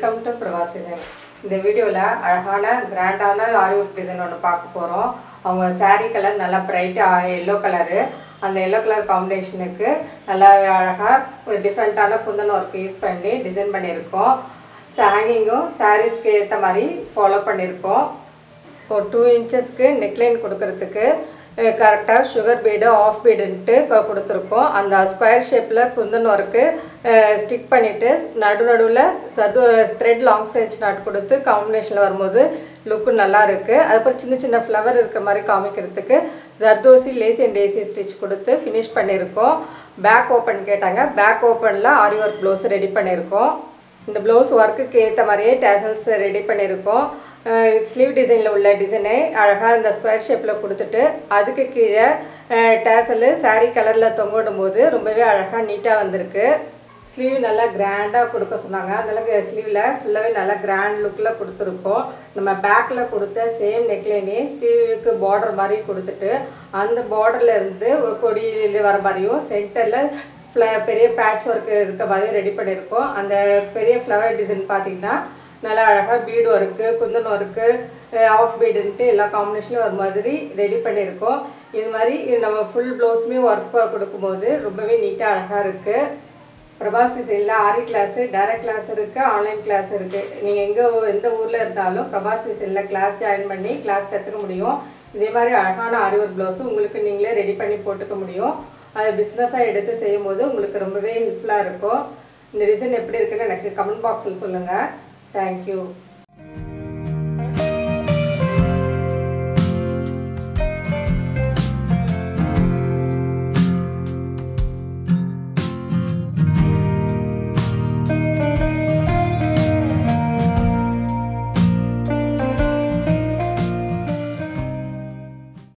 welcome to பிரவாஸ் design இந்த வீடியோவில் அழகான கிராண்டான ஆரி ஒர்க் டிசைன் ஒன்று பார்க்க போகிறோம் அவங்க saree கலர் நல்லா பிரைட்டாக எல்லோ கலரு அந்த எல்லோ கலர் காம்பினேஷனுக்கு நல்லா அழகாக ஒரு டிஃப்ரெண்ட்டான குந்தன் ஒர்க் யூஸ் பண்ணி டிசைன் பண்ணியிருக்கோம் ஹேங்கிங்கும் சாரீஸ்க்கு ஏற்ற மாதிரி ஃபாலோ பண்ணியிருக்கோம் ஒரு டூ இன்ச்சஸ்க்கு நெக்லைன் கொடுக்கறதுக்கு கரெக்டாக சுகர் பீடு ஆஃப் பீடுன்ட்டு கொடுத்துருக்கோம் அந்த ஸ்கொயர் ஷேப்பில் குந்தன் ஒர்க்கு ஸ்டிக் பண்ணிவிட்டு நடு நடுவில் சது த்ரெட் லாங் ஃப்ரெஞ்ச் நாட் கொடுத்து காம்பினேஷனில் வரும்போது லுக்கு நல்லா இருக்குது அதுக்கப்புறம் சின்ன சின்ன ஃப்ளவர் இருக்கிற மாதிரி காமிக்கிறதுக்கு ஜர்தோசி லேசி அண்ட் ஏசி ஸ்டிச் கொடுத்து ஃபினிஷ் பண்ணியிருக்கோம் பேக் ஓப்பன் கேட்டாங்க பேக் ஓப்பனில் ஆரி ஒர்க் ப்ளவுஸ் ரெடி பண்ணியிருக்கோம் இந்த ப்ளவுஸ் ஒர்க்குக்கு ஏற்ற மாதிரியே டேசல்ஸ் ரெடி பண்ணியிருக்கோம் ஸ்லீவ் டிசைனில் உள்ள டிசைனை அழகாக இந்த ஸ்கொயர் ஷேப்பில் கொடுத்துட்டு அதுக்கு கீழே டேசலு saree கலரில் தொங்கிடும் போது ரொம்பவே அழகாக நீட்டாக வந்திருக்கு ஸ்லீவ் நல்லா கிராண்டாக கொடுக்க சொன்னாங்க அதனால ஸ்லீவில் ஃபுல்லாகவே நல்லா கிராண்ட் லுக்கில் கொடுத்துருக்கோம் நம்ம பேக்கில் கொடுத்த சேம் நெக்லைனே ஸ்லீவுக்கு பார்டர் மாதிரி கொடுத்துட்டு அந்த பார்டர்ல இருந்து ஒரு கொடியில் வர மாதிரியும் சென்டரில் ஃப்ள பெரிய பேட்ச் ஒர்க் இருக்க மாதிரி ரெடி பண்ணியிருக்கோம் அந்த பெரிய ஃப்ளவர் டிசைன் பார்த்தீங்கன்னா நல்லா அழகாக பீடு ஒர்க்கு குந்தன் ஒர்க்கு ஆஃப் பீடுன்ட்டு எல்லா காம்பினேஷனும் ஒரு மாதிரி ரெடி பண்ணியிருக்கோம் இது மாதிரி நம்ம ஃபுல் ப்ளவுஸுமே ஒர்க் கொடுக்கும்போது ரொம்பவே நீட்டாக அழகாக இருக்குது பிரபாஸ் டிசைனில் ஆரி கிளாஸு டைரக்ட் கிளாஸ் இருக்குது ஆன்லைன் கிளாஸ் இருக்குது நீங்கள் எங்கே எந்த ஊரில் இருந்தாலும் பிரபாஸ் டிசைனில் கிளாஸ் ஜாயின் பண்ணி கிளாஸ் கற்றுக்க முடியும் இதே மாதிரி அழகான ஆரி ஒர்க் ப்ளவுஸும் உங்களுக்கு நீங்களே ரெடி பண்ணி போட்டுக்க முடியும் அது பிஸ்னஸாக எடுத்து செய்யும் போது உங்களுக்கு ரொம்பவே ஹெல்ப்ஃபுல்லாக இருக்கும் இந்த டிசைன் எப்படி இருக்குன்னு எனக்கு கமெண்ட் பாக்ஸில் சொல்லுங்கள் தேங்க்யூ